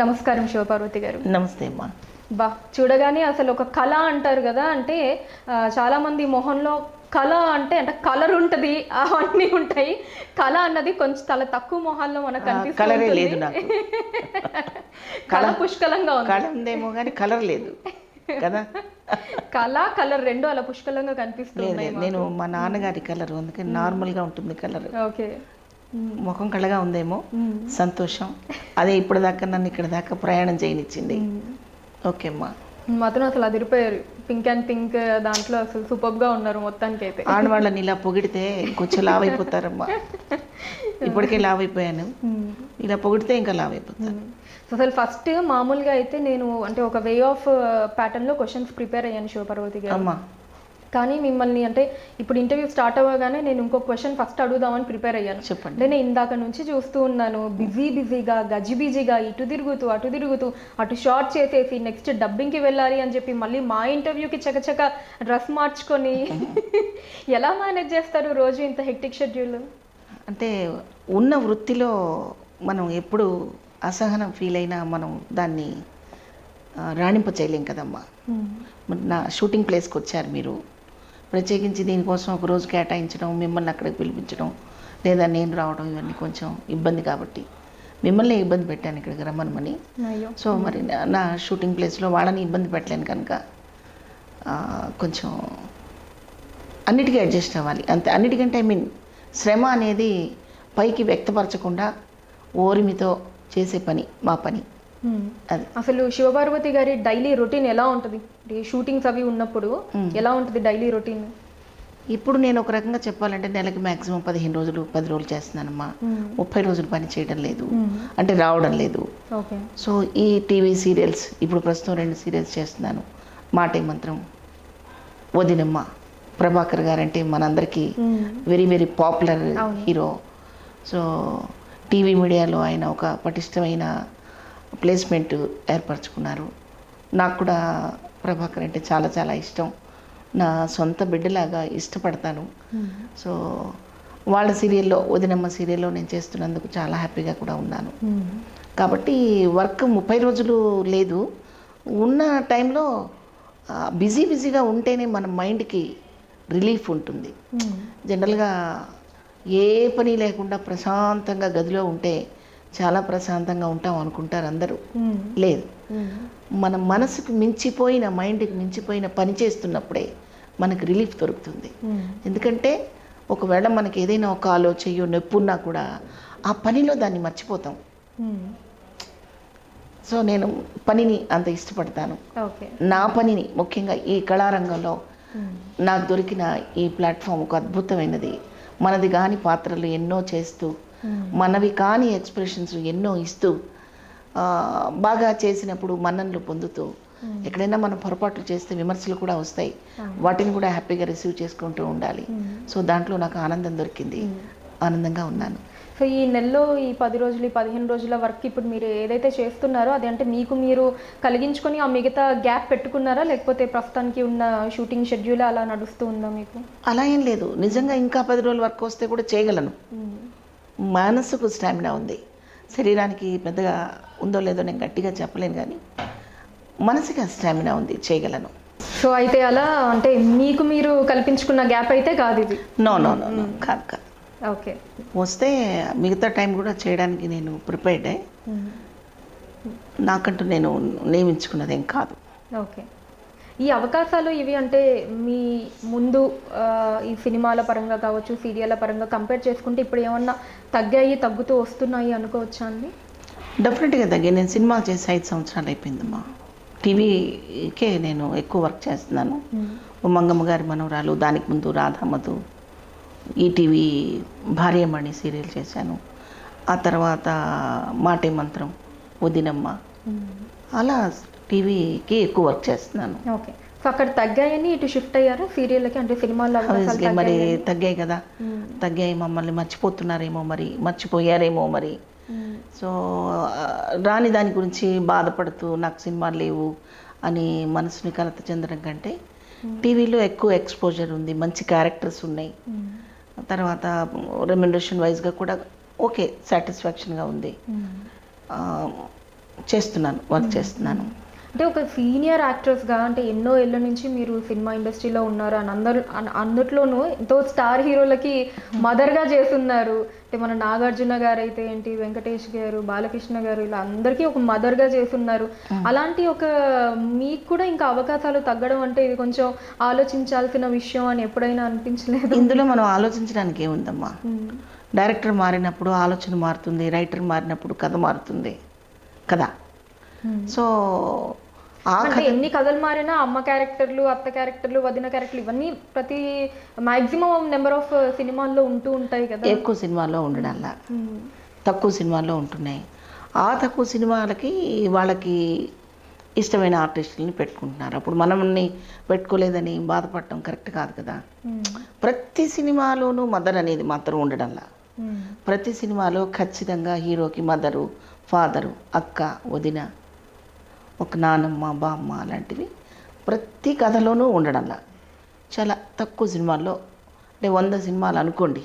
నమస్కారం శివపార్వతి గారు నమస్తే అమ్మా బా చూడగానే అసలు ఒక కళ అంటారు కదా అంటే ఆ, చాలా మంది మొహంలో కళ అంటే అంటే కలర్ ఉంటది అవన్నీ ఉంటాయి కళ అన్నది కొంచెం చాలా తక్కువ మొహాల్లో మనకు ఆ, కనిపిస్తూ కలరే ఉంటుంది. లేదు నాకు కళ పుష్కలంగా ఉంది కళ ఉందేమో కానీ కలర్ లేదు కదా కళ కలర్ రెండు అలా పుష్కలంగా లేదు కనిపిస్తున్నాయి నేను మా నాన్నగారి కలర్ అందుకని నార్మల్గా ఉంటుంది కలర్ ఓకే ముఖం కళగా ఉందేమో సంతోషం అదే ఇప్పటిదాకా నన్ను ఇక్కడ దాకా ప్రయాణం చేయనిచ్చింది ఓకే అమ్మా మాత్రం అసలు అదిరిపోయారు పింక్ అండ్ పింక్ దాంట్లో అసలు సూపర్ గా ఉన్నారు మొత్తానికి అయితే ఆడవాళ్ళని ఇలా పొగిడితే కొంచెం లావ్ అయిపోతారమ్మా ఇప్పటికే లావ్ అయిపోయాను ఇలా పొగిడితే ఇంకా లావ్ అయిపోతాను సో అసలు ఫస్ట్ మామూలుగా అయితే నేను అంటే ఒక వే ఆఫ్ ప్యాటర్న్ లో క్వశ్చన్స్ ప్రిపేర్ అయ్యాను శివపార్వతి గారు అమ్మా కానీ మిమ్మల్ని అంటే ఇప్పుడు ఇంటర్వ్యూ స్టార్ట్ అవ్వగానే నేను ఇంకో క్వశ్చన్ ఫస్ట్ అడుగుదామని ప్రిపేర్ అయ్యాను చెప్పండి అంటే నేను ఇందాక నుంచి చూస్తూ ఉన్నాను బిజీ బిజీగా గజిబిజీగా ఇటు తిరుగుతూ అటు తిరుగుతూ అటు షార్ట్ చేసేసి నెక్స్ట్ డబ్బింగ్కి వెళ్ళాలి అని చెప్పి మళ్ళీ మా ఇంటర్వ్యూకి చకచక డ్రెస్ మార్చుకొని ఎలా మేనేజ్ చేస్తారు రోజు ఇంత హెక్టిక్ షెడ్యూల్ అంటే ఉన్న వృత్తిలో మనం ఎప్పుడు అసహనం ఫీల్ అయినా మనం దాన్ని ఆ, రాణింప చేయలేం కదమ్మా మరి నా షూటింగ్ ప్లేస్కి వచ్చారు మీరు ప్రత్యేకించి దీనికోసం ఒక రోజు కేటాయించడం మిమ్మల్ని అక్కడికి పిలిపించడం లేదా నేను రావడం ఇవన్నీ కొంచెం ఇబ్బంది కాబట్టి మిమ్మల్ని ఇబ్బంది పెట్టాను ఇక్కడికి రమ్మనమని అయ్యో సో మరి నా- నా షూటింగ్ ప్లేస్లో వాళ్ళని ఇబ్బంది పెట్టలేను కనుక ఆ, కొంచెం అన్నిటికీ అడ్జస్ట్ అవ్వాలి అంతే అన్నిటికంటే ఐ మీన్ శ్రమ అనేది పైకి వ్యక్తపరచకుండా ఓరిమితో చేసే పని మా పని Hmm. అది అసలు శివపార్వతి గారి డైలీ రొటీన్ ఎలా ఉంటుంది షూటింగ్స్ అవి ఉన్నప్పుడు ఎలా ఉంటుంది డైలీ రొటీన్ ఇప్పుడు నేను ఒక రకంగా చెప్పాలంటే నెలకి మ్యాక్సిమం పదిహేను రోజులు పది రోజులు చేస్తున్నానమ్మా ముప్పై రోజులు పని చేయడం లేదు అంటే రావడం లేదు ఓకే సో ఈ టీవీ సీరియల్స్ ఇప్పుడు ప్రస్తుతం రెండు సీరియల్స్ చేస్తున్నాను మాటే మంత్రం వదినమ్మ ప్రభాకర్ గారు అంటే మనందరికీ వెరీ వెరీ పాపులర్ అవును. హీరో సో టీవీ మీడియాలో ఆయన ఒక పటిష్టమైన ప్లేస్మెంట్ ఏర్పరచుకున్నారు నాకు కూడా ప్రభాకర్ అంటే చాలా చాలా ఇష్టం నా సొంత బిడ్డలాగా ఇష్టపడతాను సో వాళ్ళ సీరియల్లో వదినమ్మ సీరియల్లో నేను చేస్తున్నందుకు చాలా హ్యాపీగా కూడా ఉన్నాను కాబట్టి వర్క్ ముప్పై రోజులు లేదు ఉన్న టైంలో బిజీ బిజీగా ఉంటేనే మన మైండ్కి రిలీఫ్ ఉంటుంది జనరల్గా ఏ పని లేకుండా ప్రశాంతంగా గదిలో ఉంటే చాలా ప్రశాంతంగా ఉంటాం అనుకుంటారు అందరూ లేదు మన మనసుకు మించిపోయిన మైండ్కి మించిపోయిన పని చేస్తున్నప్పుడే మనకు రిలీఫ్ దొరుకుతుంది ఎందుకంటే ఒకవేళ మనకి ఏదైనా ఒక కాలో చెయ్యో నొప్పి ఉన్నా కూడా ఆ పనిలో దాన్ని మర్చిపోతాం సో నేను పనిని అంత ఇష్టపడతాను ఓకే నా పనిని ముఖ్యంగా ఈ కళారంగంలో నాకు దొరికిన ఈ ప్లాట్ఫామ్ ఒక అద్భుతమైనది మనది కాని పాత్రలు ఎన్నో చేస్తూ మనవి కాని ఎక్స్ప్రెషన్స్ ఎన్నో ఇస్తూ ఆ, బాగా చేసినప్పుడు మన్ననలు పొందుతూ ఎక్కడైనా మనం పొరపాట్లు చేస్తే విమర్శలు కూడా వస్తాయి వాటిని కూడా హ్యాపీగా రిసీవ్ చేసుకుంటూ ఉండాలి సో దాంట్లో నాకు ఆనందం దొరికింది ఆనందంగా ఉన్నాను సో ఈ నెలలో ఈ పది రోజులు ఈ పదిహేను రోజుల వర్క్ ఇప్పుడు మీరు ఏదైతే చేస్తున్నారో అది అంటే మీకు మీరు కలిగించుకొని ఆ మిగతా గ్యాప్ పెట్టుకున్నారా లేకపోతే ప్రస్తుతానికి ఉన్న షూటింగ్ షెడ్యూల్ అలా నడుస్తూ ఉందా మీకు అలా ఏం లేదు నిజంగా ఇంకా పది రోజులు వర్క్ వస్తే కూడా చేయగలను మనసుకు స్టామినా ఉంది శరీరానికి పెద్దగా ఉందో లేదో నేను గట్టిగా చెప్పలేను కానీ మనసుకి ఆ స్టామినా ఉంది చేయగలను సో అయితే అలా అంటే మీకు మీరు కల్పించుకున్న గ్యాప్ అయితే కాదు ఇది నో నో నో నో కాదు కాదు ఓకే వస్తే మిగతా టైం కూడా చేయడానికి నేను ప్రిపేర్డే నాకంటూ నేను నియమించుకున్నది ఏం కాదు ఓకే ఈ అవకాశాలు ఇవి అంటే మీ ముందు ఆ, ఈ సినిమాల పరంగా కావచ్చు సీరియళ్ళ పరంగా కంపేర్ చేసుకుంటే ఇప్పుడు ఏమన్నా తగ్గాయి తగ్గుతూ వస్తున్నాయి అనుకోవచ్చా అండి డెఫినెట్గా తగ్గి నేను సినిమాలు చేసి ఐదు సంవత్సరాలు అయిపోయిందమ్మా టీవీకే నేను ఎక్కువ వర్క్ చేస్తున్నాను మంగమ్మ గారి మనవరాలు దానికి ముందు రాధామధు ఈటీవీ భార్యమణి సీరియల్ చేశాను ఆ తర్వాత మాటే మంత్రం వదినమ్మ అలా టీవీకి ఎక్కువ వర్క్ చేస్తున్నాను ఓకే సో అక్కడ తగ్గాయని ఇటు షిఫ్ట్ అయ్యారా సీరియళ్ళకి అంటే సినిమాల్లో అవకాశాలు Obviously మరి తగ్గాయని? తగ్గాయి కదా మ్మ్. తగ్గాయి మమ్మల్ని మర్చిపోతున్నారేమో మరి మర్చిపోయారేమో మరి మ్మ్. సో ఆ, రాని దాని గురించి బాధపడుతూ నాకు సినిమాలు లేవు అని మనసుని కలత చెందడం కంటే టీవీలో ఎక్కువ ఎక్స్పోజర్ ఉంది మంచి క్యారెక్టర్స్ ఉన్నాయి మ్మ్. తర్వాత రెమ్యునరేషన్ వైజ్గా కూడా ఓకే సాటిస్ఫాక్షన్గా ఉంది మ్మ్. ఆ, చేస్తున్నాను వర్క్ చేస్తున్నాను అంటే ఒక సీనియర్ యాక్ట్రెస్గా అంటే ఎన్నో ఏళ్ళ నుంచి మీరు సినిమా ఇండస్ట్రీలో ఉన్నారు అని అందరు అన్- అందుట్లోనూ ఎంతో స్టార్ హీరోలకి మదర్గా చేస్తున్నారు అంటే మన నాగార్జున గారు అయితే ఏంటి వెంకటేష్ గారు బాలకృష్ణ గారు ఇలా అందరికీ ఒక మదర్గా చేస్తున్నారు అలాంటి ఒక మీకు కూడా ఇంకా అవకాశాలు తగ్గడం అంటే ఇది కొంచెం ఆలోచించాల్సిన విషయం అని ఎప్పుడైనా అనిపించలేదు ఇందులో మనం ఆలోచించడానికి ఏముందమ్మా ఉమ్. డైరెక్టర్ మారినప్పుడు ఆలోచన మారుతుంది రైటర్ మారినప్పుడు కథ మారుతుంది కదా ఉమ్. సో ఆ అంటే కథ ఎన్ని కథలు మారినా అమ్మ క్యారెక్టర్లు అత్త క్యారెక్టర్లు వదిన క్యారెక్టర్లు ఇవన్నీ ప్రతి మాక్సిమం నెంబర్ ఆఫ్ సినిమాల్లో ఉంటూ ఉంటాయి కదా ఎక్కువ సినిమాల్లో ఉండడంలా ఉమ్. తక్కువ సినిమాల్లో ఉంటున్నాయి ఆ తక్కువ సినిమాలకి వాళ్ళకి ఇష్టమైన ఆర్టిస్టులని పెట్టుకుంటున్నారు అప్పుడు మనల్ని పెట్టుకోలేదని బాధపడటం కరెక్ట్ కాదు కదా ఉమ్. ప్రతి సినిమాలోనూ మదర్ అనేది మాత్రం ఉండడంలా ఉమ్. ప్రతి సినిమాలో ఖచ్చితంగా హీరోకి మదరు ఫాదరు అక్క వదిన ఒక నానమ్మ బామ్మ అలాంటివి ప్రతి కథలోనూ ఉండడంలా చాలా తక్కువ సినిమాల్లో అంటే వంద సినిమాలు అనుకోండి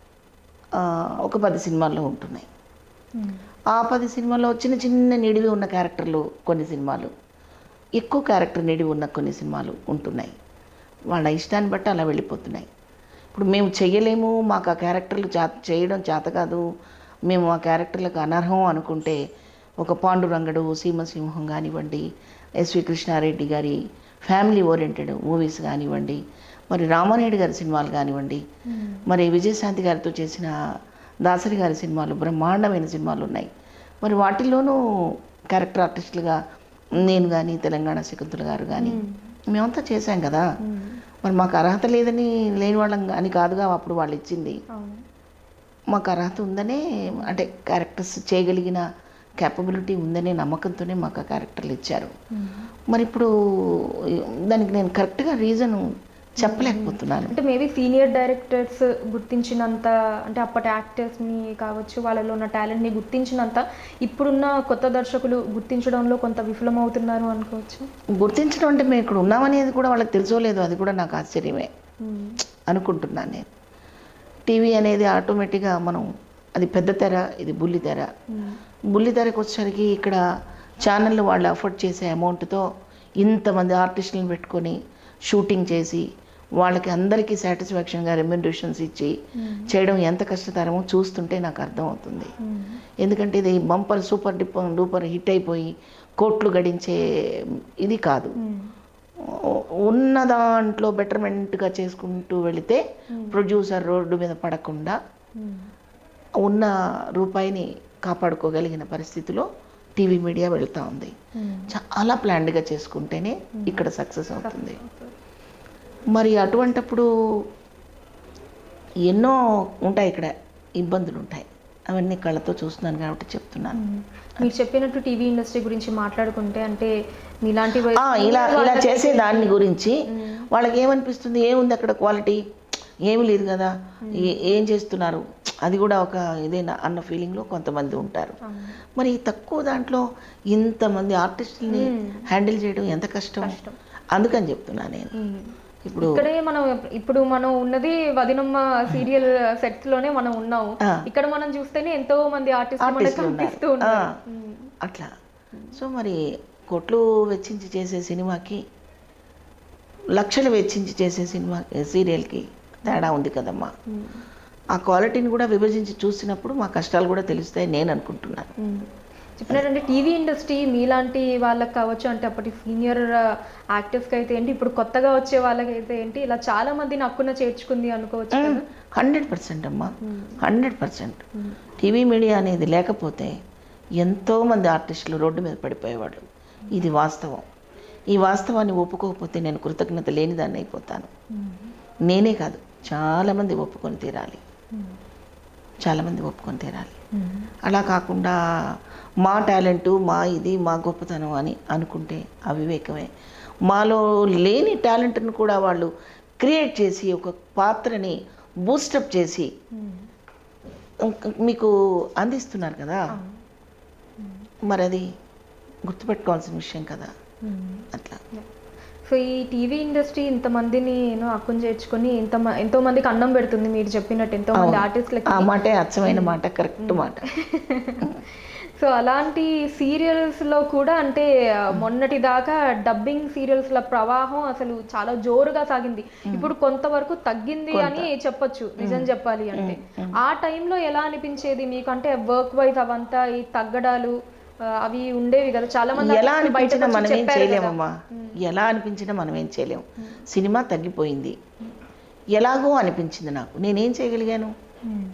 ఆ, ఒక పది సినిమాల్లో ఉంటున్నాయి ఉమ్. ఆ పది సినిమాల్లో చిన్న చిన్న నిడివి ఉన్న క్యారెక్టర్లు కొన్ని సినిమాలు ఎక్కువ క్యారెక్టర్ నిడివి ఉన్న కొన్ని సినిమాలు ఉంటున్నాయి వాళ్ళ ఇష్టాన్ని బట్టి అలా వెళ్ళిపోతున్నాయి ఇప్పుడు మేము చెయ్యలేము మాకు ఆ క్యారెక్టర్లు చా చేయడం చేత కాదు మేము ఆ క్యారెక్టర్లకు అనర్హం అనుకుంటే ఒక పాండురంగడు సీమసింహం కానివ్వండి ఎస్వి కృష్ణారెడ్డి గారి ఫ్యామిలీ ఓరియంటెడ్ మూవీస్ కానివ్వండి మరి రామానాయుడు గారి సినిమాలు కానివ్వండి ఉమ్. మరి విజయశాంతి గారితో చేసిన దాసరి గారి సినిమాలు బ్రహ్మాండమైన సినిమాలు ఉన్నాయి మరి వాటిల్లోనూ క్యారెక్టర్ ఆర్టిస్టులుగా నేను కానీ తెలంగాణ శకుంతల గారు కానీ మేమంతా చేశాం కదా ఉమ్. మరి మాకు అర్హత లేదని లేని వాళ్ళం అని కాదుగా అప్పుడు వాళ్ళు ఇచ్చింది అవును మాకు అర్హత ఉందనే అంటే క్యారెక్టర్స్ చేయగలిగిన క్యాపబిలిటీ ఉందనే నమ్మకంతోనే మాకు ఆ క్యారెక్టర్లు ఇచ్చారు ఉమ్. మరి ఇప్పుడు దానికి నేను కరెక్ట్గా రీజన్ చెప్పలేకపోతున్నాను అంటే మేబీ సీనియర్ డైరెక్టర్స్ గుర్తించినంత అంటే అప్పటి యాక్టర్స్ని కావచ్చు వాళ్ళలో ఉన్న టాలెంట్ని గుర్తించినంత ఇప్పుడున్న కొత్త దర్శకులు గుర్తించడంలో కొంత విఫలమవుతున్నారు అనుకోవచ్చు గుర్తించడం అంటే మేము ఇక్కడ ఉన్నామనేది కూడా వాళ్ళకి తెలుసోలేదు అది కూడా నాకు ఆశ్చర్యమే ఉమ్. అనుకుంటున్నాను నేను టీవీ అనేది ఆటోమేటిక్గా మనం అది పెద్ద తెర ఇది బుల్లి తెర ఉమ్. బుల్లి తెరకు వచ్చేసరికి ఇక్కడ ఛానళ్ళు వాళ్ళు అఫోర్డ్ చేసే అమౌంట్తో ఇంతమంది ఆర్టిస్టులను పెట్టుకొని షూటింగ్ చేసి వాళ్ళకి అందరికీ సాటిస్ఫాక్షన్గా రెమ్యూనరేషన్స్ ఇచ్చి ఉమ్. చేయడం ఎంత కష్టతరమో చూస్తుంటే నాకు అర్థమవుతుంది ఉమ్. ఎందుకంటే ఇది bumper super dip duper hit అయిపోయి కోట్లు గడించే ఇది కాదు ఉమ్. ఉన్న దాంట్లో బెటర్మెంట్గా చేసుకుంటూ వెళితే Hmm. ప్రొడ్యూసర్ రోడ్డు మీద పడకుండా ఉమ్. ఉన్న రూపాయిని కాపాడుకోగలిగిన పరిస్థితిలో టీవీ మీడియా వెళ్తూ ఉంది ఉమ్. చాలా ప్లాన్డ్గా చేసుకుంటేనే ఇక్కడ సక్సెస్ అవుతుంది మరి అటువంటప్పుడు ఎన్నో ఉంటాయి ఇక్కడ ఇబ్బందులు ఉంటాయి అవన్నీ కళ్ళతో చూస్తున్నాను కాబట్టి చెప్తున్నాను ఉమ్. మీరు చెప్పినట్టు టీవీ ఇండస్ట్రీ గురించి మాట్లాడుకుంటే అంటే మీలాంటి ఆ, వయసు- ఇలా ఇలా వాళ్ళకి- చేసే దాని గురించి ఉమ్. వాళ్ళకి ఏమనిపిస్తుంది ఏముంది అక్కడ క్వాలిటీ ఏమి లేదు కదా ఏ- ఏం చేస్తున్నారు అది కూడా ఒక ఇదేనా అన్న ఫీలింగ్లో కొంతమంది ఉంటారు అవును. మరి ఈ తక్కువ దాంట్లో ఇంతమంది ఆర్టిస్టుల్ని మ్మ్. హ్యాండిల్ చేయడం ఎంత కష్టం కష్టం. అందుకని చెప్తున్నా నేను ఉమ్. ఇప్పుడు ఇక్కడే మనం ఇప్పుడు మనం ఉన్నది వదినమ్మ సీరియల్ సెట్స్ లోనే మనం ఉన్నాము ఆ. ఇక్కడ మనం చూస్తేనే ఎంతో మంది ఆర్టిస్ట్ మనకు ఆర్టిస్టులు కనిపిస్తూ ఉన్నారు. ఉన్నారు ఆ. ఉమ్. అట్లా సో మరి కోట్లు వెచ్చించి చేసే సినిమాకి లక్షలు వెచ్చించి చేసే సినిమా సీరియల్కి తేడా ఉంది కదమ్మా ఉమ్. ఆ క్వాలిటీని కూడా విభజించి చూసినప్పుడు మా కష్టాలు కూడా తెలుస్తాయి నేను అనుకుంటున్నాను ఉమ్. చెప్పినట్టంటే టీవీ ఇండస్ట్రీ మీలాంటి వాళ్ళకి కావచ్చు అంటే అప్పటి సీనియర్ యాక్టర్స్కి అయితే ఏంటి ఇప్పుడు కొత్తగా వచ్చే వాళ్ళకైతే ఏంటి ఇలా చాలా మందిని హక్కున చేర్చుకుంది అనుకోవచ్చు కదా హండ్రెడ్ పర్సెంట్ అమ్మా ఉమ్. హండ్రెడ్ పర్సెంట్ ఉమ్. టీవీ మీడియా అనేది లేకపోతే ఎంతోమంది ఆర్టిస్టులు రోడ్డు మీద పడిపోయేవాళ్ళు ఇది వాస్తవం ఈ వాస్తవాన్ని ఒప్పుకోకపోతే నేను కృతజ్ఞత లేనిదాన్ని అయిపోతాను ఉమ్. నేనే కాదు చాలామంది ఒప్పుకొని తీరాలి ఉమ్. చాలామంది ఒప్పుకొని తీరాలి ఉమ్. అలా కాకుండా మా టాలెంటు మా ఇది మా గొప్పతనం అని అనుకుంటే అవివేకమే మాలో లేని టాలెంట్ను కూడా వాళ్ళు క్రియేట్ చేసి ఒక పాత్రని బూస్టప్ చేసి ఉమ్. ఇంక- మీకు అందిస్తున్నారు కదా అవును. మరి అది గుర్తుపెట్టుకోవాల్సిన విషయం కదా ఉమ్. అట్లా సో ఈ టీవీ ఇండస్ట్రీ ఇంతమందిని యూనో అక్కుని చేర్చుకొని ఇంత ఎంతో మందికి అన్నం పెడుతుంది మీరు చెప్పినట్టు ఎంతో మంది అవును. ఆర్టిస్టులకి ఆ మాటే అచ్చమైన మాట కరెక్ట్ మాట సో అలాంటి సీరియల్స్ లో కూడా అంటే ఆ, మొన్నటి దాకా డబ్బింగ్ సీరియల్స్ ల ప్రవాహం అసలు చాలా జోరుగా సాగింది ఇప్పుడు కొంతవరకు తగ్గింది అని చెప్పొచ్చు నిజం చెప్పాలి అంటే ఆ టైంలో ఎలా అనిపించేది మీకు అంటే వర్క్ వైజ్ అవంతా ఈ తగ్గడాలు ఆ, అవి ఉండేవి కదా చాలా మంది ఎలా artists బయటకు అనిపించినా వచ్చి మనం ఏం చెప్పారు కదా. చేయలేమమ్మా ఎలా అనిపించినా మనం ఏం చేయలేము సినిమా తగ్గిపోయింది ఎలాగో అనిపించింది నాకు నేనేం చేయగలిగాను ఉమ్.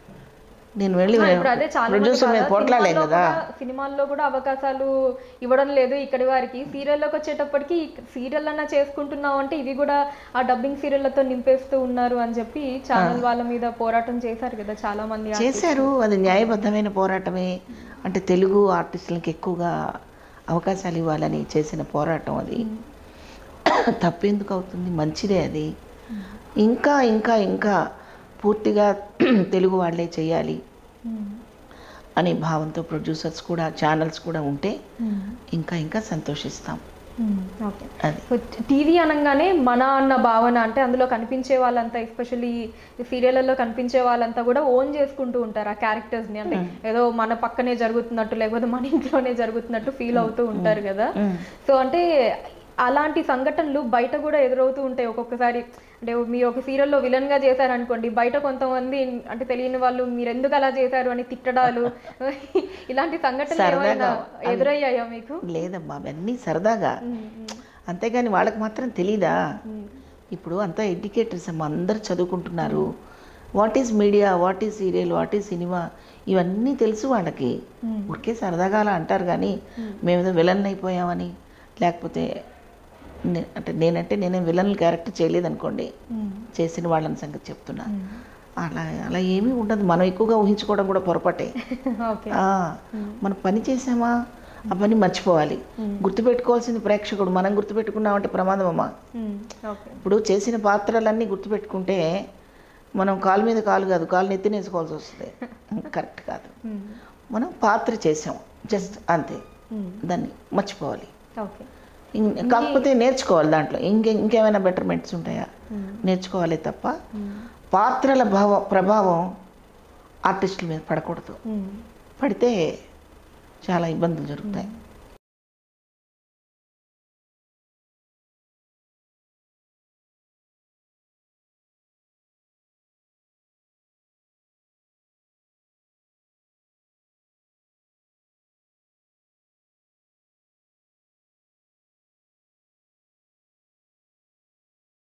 నేను వెళ్ళి ఆ, ఇప్పుడు అదే చాలా మంది ప్రొడ్యూసర్ మీద కదా, పోట్లాడలేం సినిమాల్లో కదా కూడా- సినిమాల్లో కూడా అవకాశాలు ఇవ్వడం లేదు ఇక్కడి వారికి సీరియల్లోకి వచ్చేటప్పటికి సీరియల్ అన్నా చేసుకుంటున్నాం అంటే ఇవి కూడా ఆ డబ్బింగ్ సీరియళ్లతో నింపేస్తూ ఉన్నారు అని చెప్పి ఛానల్ వాళ్ళ మీద పోరాటం చేశారు కదా చాలా మంది artists. చేశారు అది న్యాయబద్ధమైన పోరాటమే అంటే తెలుగు ఆర్టిస్టులకి ఎక్కువగా అవకాశాలు ఇవ్వాలని చేసిన పోరాటం అది తప్పెందుకు అవుతుంది మంచిదే అది ఇంకా ఇంకా ఇంకా పూర్తిగా తెలుగు వాళ్ళే చేయాలి ఉమ్. అనే భావంతో ప్రొడ్యూసర్స్ కూడా ఛానల్స్ కూడా ఉంటే ఉమ్. ఇంకా ఇంకా సంతోషిస్తాం ఉమ్. ఓకే అది సో టీవీ అనగానే మన అన్న భావన అంటే అందులో కనిపించే వాళ్ళంతా ఎస్పెషల్లీ సీరియళ్లలో కనిపించే వాళ్ళంతా కూడా ఓన్ చేసుకుంటూ ఉంటారు ఆ క్యారెక్టర్స్ ని అంటే ఏదో మన పక్కనే జరుగుతున్నట్టు లేకపోతే మన ఇంట్లోనే జరుగుతున్నట్టు ఫీల్ అవుతూ ఉంటారు కదా మ్మ్. సో అంటే అలాంటి సంఘటనలు బయట కూడా ఎదురవుతూ ఉంటాయి ఒక్కొక్కసారి అంటే మీరు ఒక సీరియల్లో విలన్ గా చేశారనుకోండి బయట కొంతమంది అంటే తెలియని వాళ్ళు మీరు ఎందుకు అలా చేశారు అని తిట్టడాలు ఇలాంటి సంఘటనలు సరదాగా ఏమైనా ఎదురయ్యాయా మీకు లేదమ్మా అవన్నీ సరదాగా మ్మ్. అంతేగాని వాళ్ళకి మాత్రం తెలీదా మ్మ్. ఇప్పుడు అంతా ఎడ్యుకేటర్స్ అమ్మ అందరు చదువుకుంటున్నారు what is media what is serial what is cinema ఇవన్నీ తెలుసు వాళ్ళకి మ్మ్. ఊరికే సరదాగా అలా అంటారు కానీ మేమేదో విలన్ అయిపోయామని లేకపోతే నే- అంటే నేనంటే నేనే విలన్ క్యారెక్టర్ చేయలేదు అనుకోండి మ్మ్. చేసిన వాళ్ళని సంగతి చెప్తున్నా మ్మ్. అలా అలా ఏమీ ఉండదు మనం ఎక్కువగా ఊహించుకోవడం కూడా పొరపాటే ఓకే ఆ, మనం పని చేసామా ఆ పని మర్చిపోవాలి గుర్తుపెట్టుకోవాల్సింది ప్రేక్షకుడు మనం గుర్తుపెట్టుకున్నామంటే ప్రమాదం అమ్మా మ్మ్. ఓకే ఇప్పుడు చేసిన పాత్రలన్నీ గుర్తుపెట్టుకుంటే మనం కాలు మీద కాలు కాదు కాలు నెత్తినేసుకోవాల్సి వస్తుంది కరెక్ట్ కాదు మ్మ్. మనం పాత్ర చేసాం జస్ట్ అంతే మ్మ్. దాన్ని మర్చిపోవాలి ఓకే ఇం- కాకపోతే నేర్చుకోవాలి దాంట్లో ఇంకే ఇంకేమైనా బెటర్మెంట్స్ ఉంటాయా మ్మ్. నేర్చుకోవాలి తప్ప మ్మ్. పాత్రల భావం ప్రభావం ఆర్టిస్టుల మీద పడకూడదు మ్మ్. పడితే చాలా ఇబ్బందులు జరుగుతాయి